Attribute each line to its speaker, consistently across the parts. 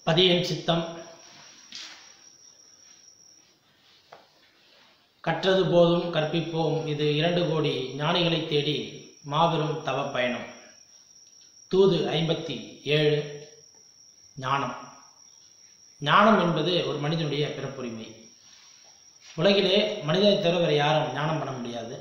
Speaker 1: பதியன் சித்தம் கற்றது போதும் கற்பிப்போம் இது இரண்டு கோடி ஞானிகளை தேடி மாபெரும் தவ பயணம் தூது ஐம்பத்தி ஏழு ஞானம் ஞானம் என்பது ஒரு மனிதனுடைய பிறப்புரிமை உலகிலே மனிதனை தவிர வேறு யாரும் ஞானம் பண்ண முடியாது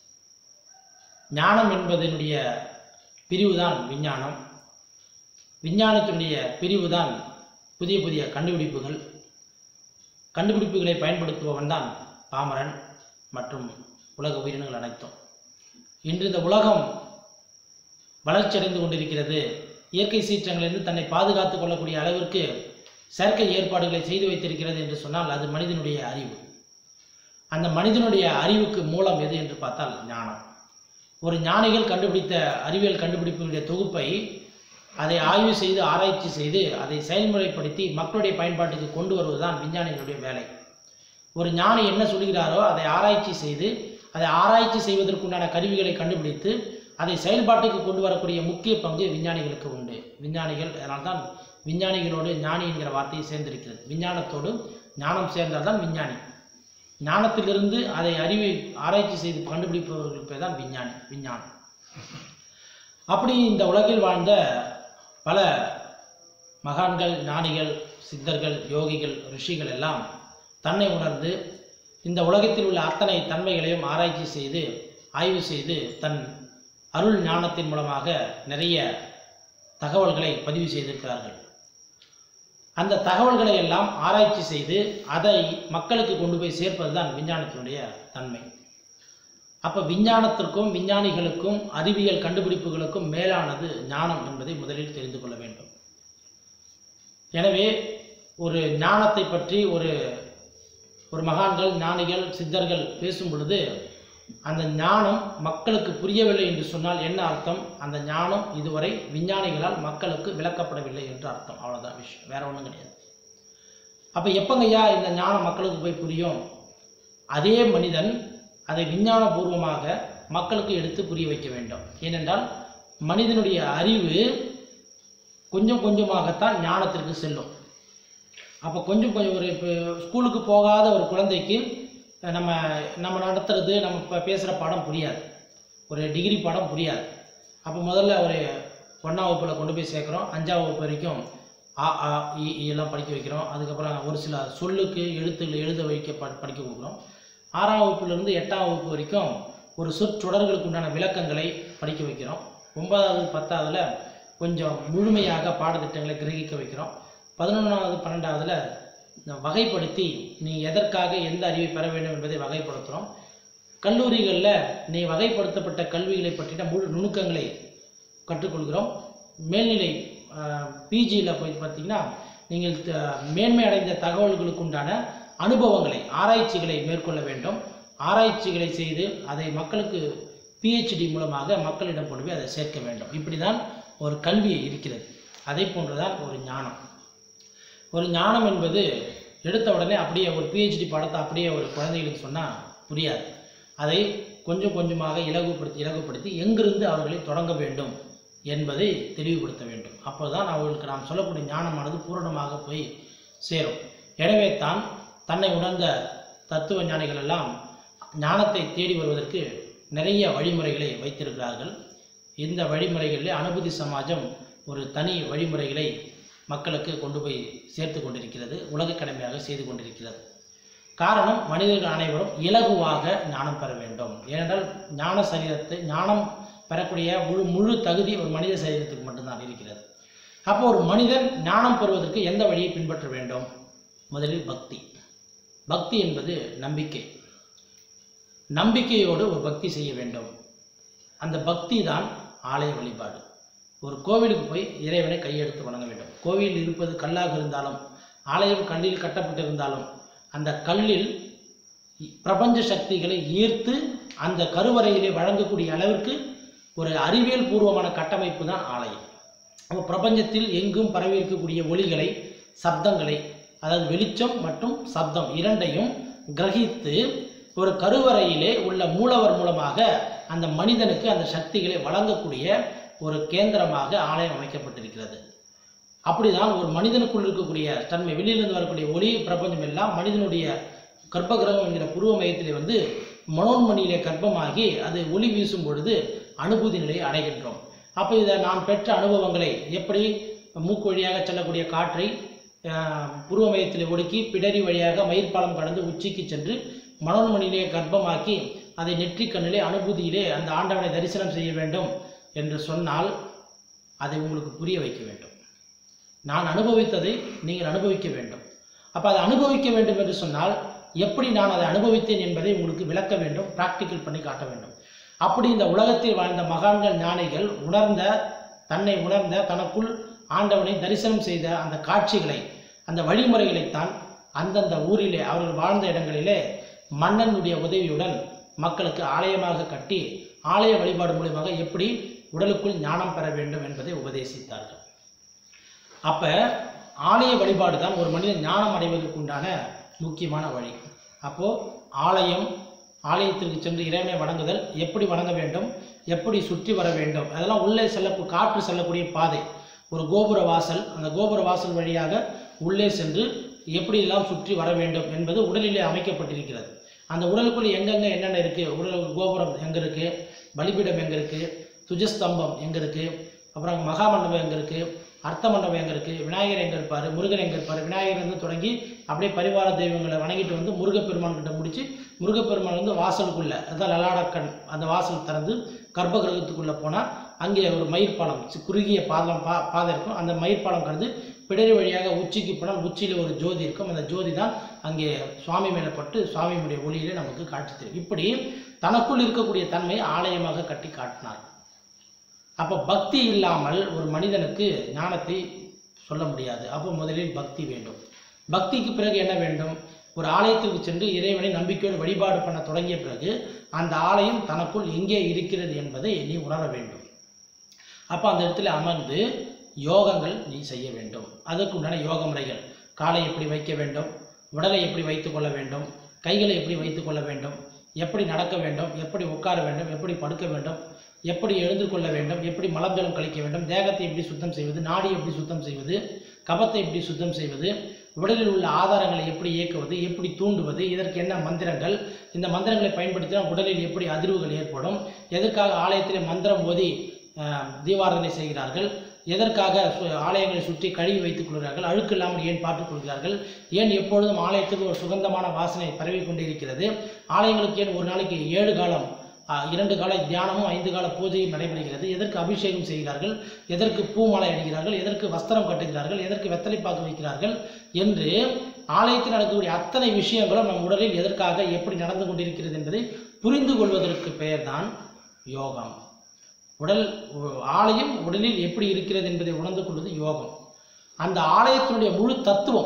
Speaker 1: ஞானம் என்பதனுடைய பிரிவுதான் விஞ்ஞானம் விஞ்ஞானத்தினுடைய பிரிவுதான் புதிய புதிய கண்டுபிடிப்புகள் கண்டுபிடிப்புகளை பயன்படுத்துபவன் தான் பாமரன் மற்றும் உலக உயிரினங்கள் அனைத்தும் இன்று இந்த உலகம் வளர்ச்சியடைந்து கொண்டிருக்கிறது இயற்கை சீற்றங்களிலிருந்து தன்னை பாதுகாத்துக் கொள்ளக்கூடிய அளவிற்கு செயற்கை ஏற்பாடுகளை செய்து வைத்திருக்கிறது என்று சொன்னால் அது மனிதனுடைய அறிவு அந்த மனிதனுடைய அறிவுக்கு மூலம் எது என்று பார்த்தால் ஞானம் ஒரு ஞானிகள் கண்டுபிடித்த அறிவியல் கண்டுபிடிப்புகளுடைய தொகுப்பை அதை ஆய்வு செய்து ஆராய்ச்சி செய்து அதை செயல்முறைப்படுத்தி மக்களுடைய பயன்பாட்டுக்கு கொண்டு வருவதுதான் விஞ்ஞானிகளுடைய வேலை ஒரு ஞானி என்ன சொல்கிறாரோ அதை ஆராய்ச்சி செய்து அதை ஆராய்ச்சி செய்வதற்குண்டான கருவிகளை கண்டுபிடித்து அதை செயல்பாட்டுக்கு கொண்டு வரக்கூடிய முக்கிய பங்கு விஞ்ஞானிகளுக்கு உண்டு விஞ்ஞானிகள் அதனால்தான் விஞ்ஞானிகளோடு ஞானி என்கிற வார்த்தையை சேர்ந்திருக்கிறது விஞ்ஞானத்தோடு ஞானம் சேர்ந்தால்தான் விஞ்ஞானி ஞானத்திலிருந்து அதை அறிவை ஆராய்ச்சி செய்து கண்டுபிடிப்பவர்கள் பேர் தான் விஞ்ஞானி விஞ்ஞானம் அப்படி இந்த உலகில் வாழ்ந்த பல மகான்கள் ஞானிகள் சித்தர்கள் யோகிகள் ரிஷிகள் எல்லாம் தன்னை உணர்ந்து இந்த உலகத்தில் உள்ள அத்தனை தன்மைகளையும் ஆராய்ச்சி செய்து ஆய்வு செய்து தன் அருள் ஞானத்தின் மூலமாக நிறைய தகவல்களை பதிவு செய்திருக்கிறார்கள் அந்த தகவல்களை எல்லாம் ஆராய்ச்சி செய்து அதை மக்களுக்கு கொண்டு போய் சேர்ப்பது தான் விஞ்ஞானத்தினுடைய தன்மை அப்போ விஞ்ஞானத்திற்கும் விஞ்ஞானிகளுக்கும் அறிவியல் கண்டுபிடிப்புகளுக்கும் மேலானது ஞானம் என்பதை முதலில் தெரிந்து கொள்ள வேண்டும் எனவே ஒரு ஞானத்தை பற்றி ஒரு ஒரு மகான்கள் ஞானிகள் சித்தர்கள் பேசும் பொழுது அந்த ஞானம் மக்களுக்கு புரியவில்லை என்று சொன்னால் என்ன அர்த்தம் அந்த ஞானம் இதுவரை விஞ்ஞானிகளால் மக்களுக்கு விளக்கப்படவில்லை என்று அர்த்தம் அவ்வளோதான் விஷயம் வேற ஒன்றும் கிடையாது அப்போ எப்பங்கய்யா இந்த ஞானம் மக்களுக்கு போய் புரியும் அதே மனிதன் அதை விஞ்ஞானபூர்வமாக மக்களுக்கு எடுத்து புரிய வைக்க வேண்டும் ஏனென்றால் மனிதனுடைய அறிவு கொஞ்சம் கொஞ்சமாகத்தான் ஞானத்திற்கு செல்லும் அப்போ கொஞ்சம் கொஞ்சம் ஒரு இப்போ ஸ்கூலுக்கு போகாத ஒரு குழந்தைக்கு நம்ம நம்ம நடத்துறது நம்ம இப்போ பேசுகிற பாடம் புரியாது ஒரு டிகிரி பாடம் புரியாது அப்போ முதல்ல ஒரு ஒன்றாம் வகுப்பில் கொண்டு போய் சேர்க்குறோம் அஞ்சாம் வகுப்பு வரைக்கும் ஆ ஆ இ ஈ எல்லாம் படிக்க வைக்கிறோம் அதுக்கப்புறம் ஒரு சில சொல்லுக்கு எழுத்துக்கள் எழுத வைக்க ப படிக்க கொடுக்குறோம் ஆறாம் வகுப்புலேருந்து எட்டாம் வகுப்பு வரைக்கும் ஒரு சொற்றொடர்களுக்கு உண்டான விளக்கங்களை படிக்க வைக்கிறோம் ஒன்பதாவது பத்தாவதுல கொஞ்சம் முழுமையாக பாடத்திட்டங்களை கிரகிக்க வைக்கிறோம் பதினொன்றாவது பன்னெண்டாவதுல வகைப்படுத்தி நீ எதற்காக எந்த அறிவை பெற வேண்டும் என்பதை வகைப்படுத்துகிறோம் கல்லூரிகளில் நீ வகைப்படுத்தப்பட்ட கல்விகளை பற்றின முழு நுணுக்கங்களை கற்றுக்கொள்கிறோம் மேல்நிலை பிஜியில் போய் பார்த்தீங்கன்னா நீங்கள் த- மேன்மை அடைந்த தகவல்களுக்கு உண்டான அனுபவங்களை ஆராய்ச்சிகளை மேற்கொள்ள வேண்டும் ஆராய்ச்சிகளை செய்து அதை மக்களுக்கு பிஹெச்டி மூலமாக மக்களிடம் கொண்டு போய் அதை சேர்க்க வேண்டும் இப்படி தான் ஒரு கல்வி இருக்கிறது அதே போன்றுதான் ஒரு ஞானம் ஒரு ஞானம் என்பது எடுத்த உடனே அப்படியே ஒரு பிஹெச்டி பாடத்தை அப்படியே ஒரு குழந்தைகளுக்கு சொன்னால் புரியாது அதை கொஞ்சம் கொஞ்சமாக இலகுப்படுத்தி இலகுப்படுத்தி எங்கிருந்து அவர்களை தொடங்க வேண்டும் என்பதை தெளிவுபடுத்த வேண்டும் அப்போதான் அவர்களுக்கு நாம் சொல்லக்கூடிய ஞானமானது பூரணமாக போய் சேரும் எனவே தான் தன்னை உணர்ந்த தத்துவ ஞானிகள் எல்லாம் ஞானத்தை தேடி வருவதற்கு நிறைய வழிமுறைகளை வைத்திருக்கிறார்கள் இந்த வழிமுறைகளில் அனுபூதி சமாஜம் ஒரு தனி வழிமுறைகளை மக்களுக்கு கொண்டு போய் சேர்த்து கொண்டிருக்கிறது உலக கடமையாக செய்து கொண்டிருக்கிறது காரணம் மனிதர்கள் அனைவரும் இலகுவாக ஞானம் பெற வேண்டும் ஏனென்றால் ஞான சரீரத்தை ஞானம் பெறக்கூடிய முழு முழு தகுதி ஒரு மனித சரீரத்துக்கு மட்டும்தான் இருக்கிறது அப்போ ஒரு மனிதன் ஞானம் பெறுவதற்கு எந்த வழியை பின்பற்ற வேண்டும் முதலில் பக்தி பக்தி என்பது நம்பிக்கை நம்பிக்கையோடு ஒரு பக்தி செய்ய வேண்டும் அந்த பக்தி தான் ஆலய வழிபாடு ஒரு கோவிலுக்கு போய் இறைவனை கையெடுத்து வணங்க வேண்டும் கோவில் இருப்பது கல்லாக இருந்தாலும் ஆலயம் கல்லில் கட்டப்பட்டிருந்தாலும் அந்த கல்லில் பிரபஞ்ச சக்திகளை ஈர்த்து அந்த கருவறையிலே வழங்கக்கூடிய அளவிற்கு ஒரு அறிவியல் பூர்வமான கட்டமைப்பு தான் ஆலயம் அப்போ பிரபஞ்சத்தில் எங்கும் பரவி இருக்கக்கூடிய ஒளிகளை சப்தங்களை அதாவது வெளிச்சம் மற்றும் சப்தம் இரண்டையும் கிரகித்து ஒரு கருவறையிலே உள்ள மூலவர் மூலமாக அந்த மனிதனுக்கு அந்த சக்திகளை வழங்கக்கூடிய ஒரு கேந்திரமாக ஆலயம் அமைக்கப்பட்டிருக்கிறது அப்படிதான் ஒரு மனிதனுக்குள் இருக்கக்கூடிய தன்மை வெளியிலிருந்து வரக்கூடிய ஒளி பிரபஞ்சம் எல்லாம் மனிதனுடைய கர்ப்பகிரகம் என்கிற புருவ மையத்திலே வந்து மனோன்மணியிலே கர்ப்பமாகி அது ஒளி வீசும் பொழுது அனுபூதி நிலையை அடைகின்றோம் அப்போ இதை நாம் பெற்ற அனுபவங்களை எப்படி மூக்கு வழியாக செல்லக்கூடிய காற்றை ஆஹ், புருவ மையத்திலே ஒடுக்கி பிடரி வழியாக மயிர்பாலம் கடந்து உச்சிக்கு சென்று மனோன்மணியிலே கர்ப்பமாக்கி அதை நெற்றிக் கண்ணிலே அனுபூதியிலே அந்த ஆண்டவனை தரிசனம் செய்ய வேண்டும் என்று சொன்னால் அதை உங்களுக்கு புரிய வைக்க வேண்டும் நான் அனுபவித்ததை நீங்கள் அனுபவிக்க வேண்டும் அப்போ அதை அனுபவிக்க வேண்டும் என்று சொன்னால் எப்படி நான் அதை அனுபவித்தேன் என்பதை உங்களுக்கு விளக்க வேண்டும் ப்ராக்டிக்கல் பண்ணி காட்ட வேண்டும் அப்படி இந்த உலகத்தில் வாழ்ந்த மகான்கள் ஞானிகள் உணர்ந்த தன்னை உணர்ந்த தனக்குள் ஆண்டவனை தரிசனம் செய்த அந்த காட்சிகளை அந்த வழிமுறைகளைத்தான் அந்தந்த ஊரிலே அவர்கள் வாழ்ந்த இடங்களிலே மன்னனுடைய உதவியுடன் மக்களுக்கு ஆலயமாக கட்டி ஆலய வழிபாடு மூலியமாக எப்படி உடலுக்குள் ஞானம் பெற வேண்டும் என்பதை உபதேசித்தார்கள் அப்ப ஆலய வழிபாடு தான் ஒரு மனிதன் ஞானம் அடைவதற்கு உண்டான முக்கியமான வழி அப்போ ஆலயம் ஆலயத்திற்கு சென்று இறைவனை வணங்குதல் எப்படி வணங்க வேண்டும் எப்படி சுற்றி வர வேண்டும் அதெல்லாம் உள்ளே செல்ல காற்று செல்லக்கூடிய பாதை ஒரு கோபுர வாசல் அந்த கோபுர வாசல் வழியாக உள்ளே சென்று எப்படியெல்லாம் சுற்றி வர வேண்டும் என்பது உடலிலே அமைக்கப்பட்டிருக்கிறது அந்த உடலுக்குள் எங்கெங்க என்னென்ன இருக்கு உடல் கோபுரம் எங்க இருக்கு பலிபீடம் எங்க இருக்கு துஜஸ்தம்பம் எங்க இருக்கு அப்புறம் மகா மண்டபம் எங்க இருக்கு அர்த்த மண்டபம் எங்க இருக்கு விநாயகர் எங்க இருப்பாரு முருகன் எங்க இருப்பாரு விநாயகர் இருந்து தொடங்கி அப்படியே பரிவார தெய்வங்களை வணங்கிட்டு வந்து முருகப்பெருமான் கிட்ட முடிச்சு முருகப்பெருமான் வந்து வாசலுக்குள்ள அதான் லலாடக்கண் அந்த வாசல் திறந்து கர்ப்பகிரகத்துக்குள்ள போனா அங்கே ஒரு மயிர்பாலம் சி- குறுகிய பாதம் பா பாதை இருக்கும் அந்த மயிர்பாலம் கடந்து பிடரி வழியாக உச்சிக்கு போனால் உச்சியில் ஒரு ஜோதி இருக்கும் அந்த ஜோதி தான் அங்கே சுவாமி மேலே பட்டு சுவாமியுடைய ஒளியிலே நமக்கு காட்சி தரும் இப்படி தனக்குள் இருக்கக்கூடிய தன்மையை ஆலயமாக கட்டி காட்டினார் அப்போ பக்தி இல்லாமல் ஒரு மனிதனுக்கு ஞானத்தை சொல்ல முடியாது அப்போ முதலில் பக்தி வேண்டும் பக்திக்கு பிறகு என்ன வேண்டும் ஒரு ஆலயத்திற்கு சென்று இறைவனை நம்பிக்கையோடு வழிபாடு பண்ண தொடங்கிய பிறகு அந்த ஆலயம் தனக்குள் எங்கே இருக்கிறது என்பதை நீ உணர வேண்டும் அப்போ அந்த இடத்துல அமர்ந்து யோகங்கள் நீ செய்ய வேண்டும் அதற்கு உண்டான யோக முறைகள் காலை எப்படி வைக்க வேண்டும் உடலை எப்படி வைத்துக் கொள்ள வேண்டும் கைகளை எப்படி வைத்துக் கொள்ள வேண்டும் எப்படி நடக்க வேண்டும் எப்படி உட்கார வேண்டும் எப்படி படுக்க வேண்டும் எப்படி எழுந்து கொள்ள வேண்டும் எப்படி மலஜலம் கழிக்க வேண்டும் தேகத்தை எப்படி சுத்தம் செய்வது நாடி எப்படி சுத்தம் செய்வது கபத்தை எப்படி சுத்தம் செய்வது உடலில் உள்ள ஆதாரங்களை எப்படி இயக்குவது எப்படி தூண்டுவது இதற்கு என்ன மந்திரங்கள் இந்த மந்திரங்களை பயன்படுத்தினால் உடலில் எப்படி அதிர்வுகள் ஏற்படும் எதற்காக ஆலயத்திலே மந்திரம் ஓதி அஹ், தீபாராதனை செய்கிறார்கள் எதற்காக சு- ஆலயங்களை சுற்றி கழுவி வைத்துக் கொள்கிறார்கள் அழுக்கு இல்லாமல் ஏன் பார்த்துக் கொள்கிறார்கள் ஏன் எப்பொழுதும் ஆலயத்துக்கு ஒரு சுகந்தமான வாசனை பரவி கொண்டிருக்கிறது ஆலயங்களுக்கு ஏன் ஒரு நாளைக்கு ஏழு காலம் அஹ், இரண்டு கால தியானமும் ஐந்து கால பூஜையும் நடைபெறுகிறது எதற்கு அபிஷேகம் செய்கிறார்கள் எதற்கு பூமாலை அடிக்கிறார்கள் எதற்கு வஸ்திரம் கட்டுகிறார்கள் எதற்கு வெத்தலைப்பாக்கு வைக்கிறார்கள் என்று ஆலயத்தில் நடக்கக்கூடிய அத்தனை விஷயங்களும் நம் உடலில் எதற்காக எப்படி நடந்து கொண்டிருக்கிறது என்பதை புரிந்து கொள்வதற்கு பெயர்தான் யோகம் உடல் உ- ஆலயம் உடலில் எப்படி இருக்கிறது என்பதை உணர்ந்து கொள்வது யோகம் அந்த ஆலயத்தினுடைய முழு தத்துவம்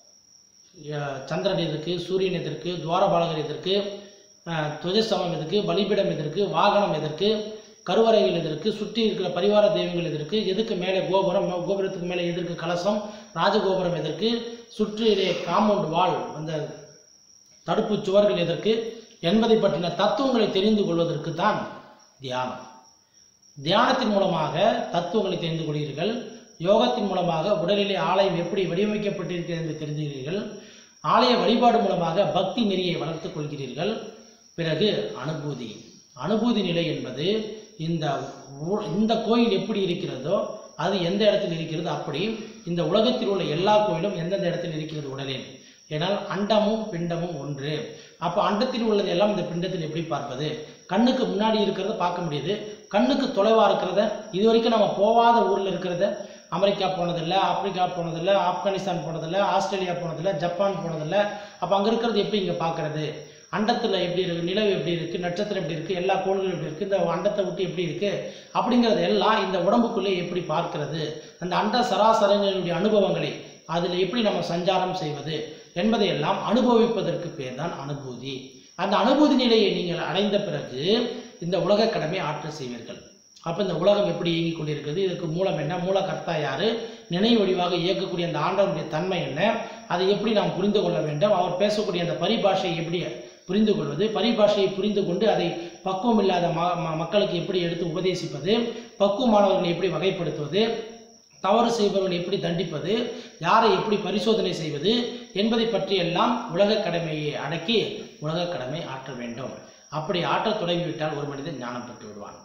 Speaker 1: அஹ், சந்திரன் எதற்கு சூரியன் எதற்கு துவாரபாலகர் எதற்கு அஹ், துவஜஸ்தம்பம் எதற்கு பலிபீடம் எதற்கு வாகனம் எதற்கு கருவறைகள் எதற்கு சுற்றி இருக்கிற பரிவார தெய்வங்கள் எதற்கு எதுக்கு மேலே கோபுரம் ம- கோபுரத்துக்கு மேலே எதற்கு கலசம் ராஜகோபுரம் எதற்கு சுற்றிலே காம்பவுண்ட் வால் அந்த தடுப்பு சுவர்கள் எதற்கு என்பதை பற்றின தத்துவங்களை தெரிந்து கொள்வதற்கு தான் தியானம் தியானத்தின் மூலமாக தத்துவங்களை தெரிந்து கொள்கிறீர்கள் யோகத்தின் மூலமாக உடலிலே ஆலயம் எப்படி வடிவமைக்கப்பட்டிருக்கிறது என்பதை தெரிந்துகிறீர்கள் ஆலய வழிபாடு மூலமாக பக்தி நெறியை வளர்த்துக் கொள்கிறீர்கள் பிறகு அனுபூதி அனுபூதி நிலை என்பது இந்த ஊ- இந்த கோயில் எப்படி இருக்கிறதோ அது எந்த இடத்தில் இருக்கிறது அப்படி இந்த உலகத்தில் உள்ள எல்லா கோயிலும் எந்தெந்த இடத்தில் இருக்கிறது உடலில் ஏனால் அண்டமும் பிண்டமும் ஒன்று அப்போ அண்டத்தில் உள்ளது எல்லாம் இந்த பிண்டத்தில் எப்படி பார்ப்பது கண்ணுக்கு முன்னாடி இருக்கிறத பார்க்க முடியுது கண்ணுக்கு தொலைவா இருக்கிறத இது வரைக்கும் நம்ம போகாத ஊர்ல இருக்கிறத அமெரிக்கா போனதில்ல ஆப்பிரிக்கா போனதில்ல ஆப்கானிஸ்தான் போனதில்ல ஆஸ்திரேலியா போனதில்ல ஜப்பான் போனதில்ல அப்போ அங்க இருக்கிறது எப்படி இங்க பார்க்கறது அண்டத்துல எப்படி இருக்கு நிலவு எப்படி இருக்கு நட்சத்திரம் எப்படி இருக்கு எல்லா கோள்களும் எப்படி இருக்கு இந்த அண்டத்தை விட்டு எப்படி இருக்கு அப்படிங்கிறது எல்லாம் இந்த உடம்புக்குள்ளே எப்படி பார்க்கிறது அந்த அண்ட சராசரங்களுடைய அனுபவங்களை அதில் எப்படி நம்ம சஞ்சாரம் செய்வது என்பதை எல்லாம் அனுபவிப்பதற்கு பேர் தான் அனுபூதி அந்த அனுபூதி நிலையை நீங்கள் அடைந்த பிறகு இந்த உலக கடமை ஆற்ற செய்வீர்கள் அப்போ இந்த உலகம் எப்படி இயங்கிக் கொண்டிருக்கிறது இதுக்கு மூலம் என்ன மூல கர்த்தா யாரு நினைவு வடிவாக இயக்கக்கூடிய அந்த ஆண்டவனுடைய தன்மை என்ன அதை எப்படி நாம் புரிந்து கொள்ள வேண்டும் அவர் பேசக்கூடிய அந்த பரிபாஷையை எப்படி புரிந்து கொள்வது பரிபாஷையை புரிந்து கொண்டு அதை பக்குவம் இல்லாத ம ம- மக்களுக்கு எப்படி எடுத்து உபதேசிப்பது பக்குவமானவர்களை எப்படி வகைப்படுத்துவது தவறு செய்பவர்களை எப்படி தண்டிப்பது யாரை எப்படி பரிசோதனை செய்வது என்பதை பற்றி எல்லாம் உலக கடமையை அடக்கி உலக கடமை ஆற்ற வேண்டும் அப்படி ஆற்றத் தொடங்கிவிட்டால் ஒரு மனிதன் ஞானம் பெற்று விடுவான்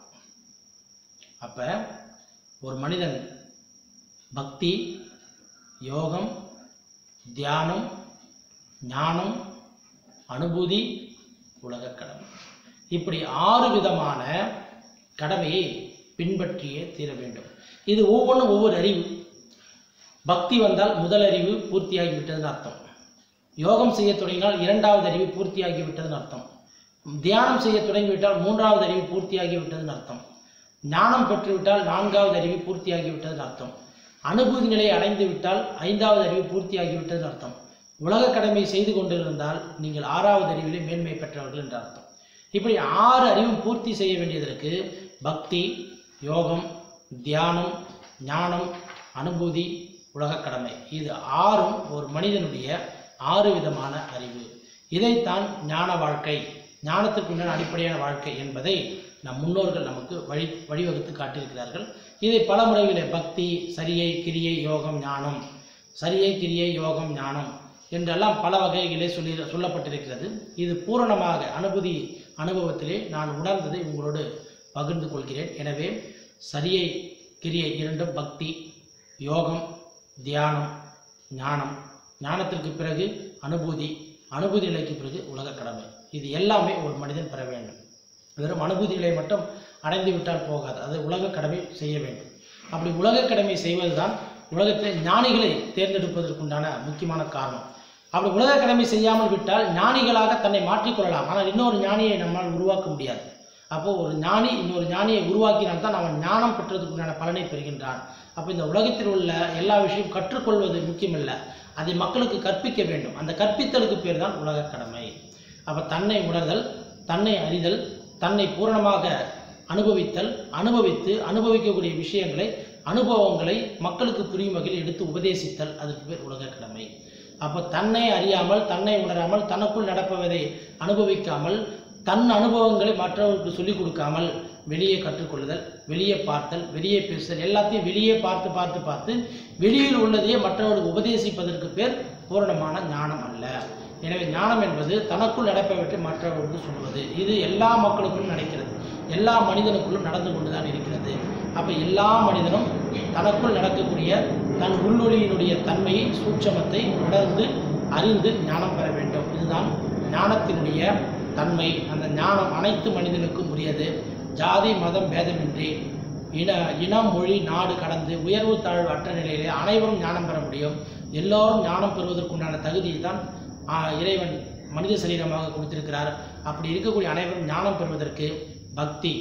Speaker 1: அப்ப ஒரு மனிதன் பக்தி யோகம் தியானம் ஞானம் அனுபூதி உலக கடமை இப்படி ஆறு விதமான கடமையை பின்பற்றியே தீர வேண்டும் இது ஒவ்வொன்றும் ஒவ்வொரு அறிவு பக்தி வந்தால் முதல் அறிவு பூர்த்தியாகிவிட்டதுன்னு அர்த்தம் யோகம் செய்ய தொடங்கினால் இரண்டாவது அறிவு பூர்த்தியாகிவிட்டதுன்னு அர்த்தம் தியானம் செய்ய தொடங்கிவிட்டால் மூன்றாவது அறிவு பூர்த்தியாகிவிட்டதுன்னு அர்த்தம் ஞானம் பெற்றுவிட்டால் நான்காவது அறிவு பூர்த்தியாகிவிட்டதுன்னு அர்த்தம் அனுபூதி நிலையை அடைந்து விட்டால் ஐந்தாவது அறிவு பூர்த்தியாகிவிட்டதுன்னு அர்த்தம் உலக கடமை செய்து கொண்டிருந்தால் நீங்கள் ஆறாவது அறிவிலே மேன்மை பெற்றவர்கள் என்று அர்த்தம் இப்படி ஆறு அறிவும் பூர்த்தி செய்ய வேண்டியதற்கு பக்தி யோகம் தியானம் ஞானம் அனுபூதி உலக கடமை இது ஆறும் ஒரு மனிதனுடைய ஆறு விதமான அறிவு இதைத்தான் ஞான வாழ்க்கை ஞானத்திற்கு உண்டான அடிப்படையான வாழ்க்கை என்பதை நம் முன்னோர்கள் நமக்கு வழி வழிவகுத்து காட்டியிருக்கிறார்கள் இதை பல முறைகளிலே பக்தி சரியை கிரியை யோகம் ஞானம் சரியை கிரியை யோகம் ஞானம் என்றெல்லாம் பல வகைகளே சொல்லி சொல்லப்பட்டிருக்கிறது இது பூரணமாக அனுபூதி அனுபவத்திலே நான் உணர்ந்ததை உங்களோடு பகிர்ந்து கொள்கிறேன் எனவே சரியை கிரியை இரண்டும் பக்தி யோகம் தியானம் ஞானம் ஞானத்திற்கு பிறகு அனுபூதி அனுபூதி நிலைக்கு பிறகு உலக கடமை இது எல்லாமே ஒரு மனிதன் பெற வேண்டும் வெறும் அனுபூதி நிலையை மட்டும் அடைந்து விட்டால் போகாது அது உலக கடமை செய்ய வேண்டும் அப்படி உலக கடமை செய்வதுதான் உலகத்தில் ஞானிகளை தேர்ந்தெடுப்பதற்குண்டான முக்கியமான காரணம் அப்படி உலக கடமை செய்யாமல் விட்டால் ஞானிகளாக தன்னை மாற்றிக்கொள்ளலாம் ஆனால் இன்னொரு ஞானியை நம்மால் உருவாக்க முடியாது அப்போ ஒரு ஞானி இன்னொரு ஞானியை உருவாக்கினால்தான் அவன் ஞானம் பெற்றதுக்குண்டான பலனை பெறுகின்றான் அப்போ இந்த உலகத்தில் உள்ள எல்லா விஷயம் கற்றுக்கொள்வது முக்கியமல்ல அதை மக்களுக்கு கற்பிக்க வேண்டும் அந்த கற்பித்தலுக்கு பேர் தான் உலக கடமை அப்போ தன்னை உணர்தல் தன்னை அறிதல் தன்னை பூரணமாக அனுபவித்தல் அனுபவித்து அனுபவிக்கக்கூடிய விஷயங்களை அனுபவங்களை மக்களுக்கு புரியும் வகையில் எடுத்து உபதேசித்தல் அதுக்கு பேர் உலக கடமை அப்போ தன்னை அறியாமல் தன்னை உணராமல் தனக்குள் நடப்பதை அனுபவிக்காமல் தன் அனுபவங்களை மற்றவர்களுக்கு சொல்லிக் கொடுக்காமல் வெளியே கற்றுக்கொள்ளுதல் வெளியே பார்த்தல் வெளியே பேசுதல் எல்லாத்தையும் வெளியே பார்த்து பார்த்து பார்த்து வெளியில் உள்ளதையே மற்றவர்களுக்கு உபதேசிப்பதற்கு பேர் பூரணமான ஞானம் அல்ல எனவே ஞானம் என்பது தனக்குள் நடப்பவற்றை மற்றவர்களுக்கு சொல்வது இது எல்லா மக்களுக்கும் நடக்கிறது எல்லா மனிதனுக்குள்ளும் நடந்து கொண்டுதான் இருக்கிறது அப்ப எல்லா மனிதனும் தனக்குள் நடக்கக்கூடிய தன் உள்ளொளியினுடைய தன்மையை சூட்சமத்தை உணர்ந்து அறிந்து ஞானம் பெற வேண்டும் இதுதான் ஞானத்தினுடைய தன்மை அந்த ஞானம் அனைத்து மனிதனுக்கும் உரியது ஜாதி மதம் பேதமின்றி இன இனம் மொழி நாடு கடந்து உயர்வு தாழ்வு அற்ற நிலையிலே அனைவரும் ஞானம் பெற முடியும் எல்லோரும் ஞானம் பெறுவதற்குண்டான தகுதியை தான் ஆ, இறைவன் மனித சரீரமாக கொடுத்திருக்கிறார் அப்படி இருக்கக்கூடிய அனைவரும் ஞானம் பெறுவதற்கு பக்தி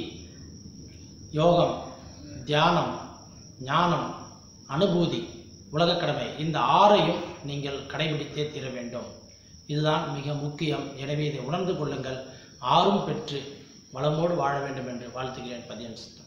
Speaker 1: யோகம் தியானம் ஞானம் அனுபூதி உலகக் கடமை இந்த ஆறையும் நீங்கள் கடைபிடித்தே தீர வேண்டும் இதுதான் மிக முக்கியம் எனவே இதை உணர்ந்து கொள்ளுங்கள் ஆறும் பெற்று வளமோடு வாழ வேண்டும் என்று வாழ்த்துகிறேன் பதியன் சித்தம்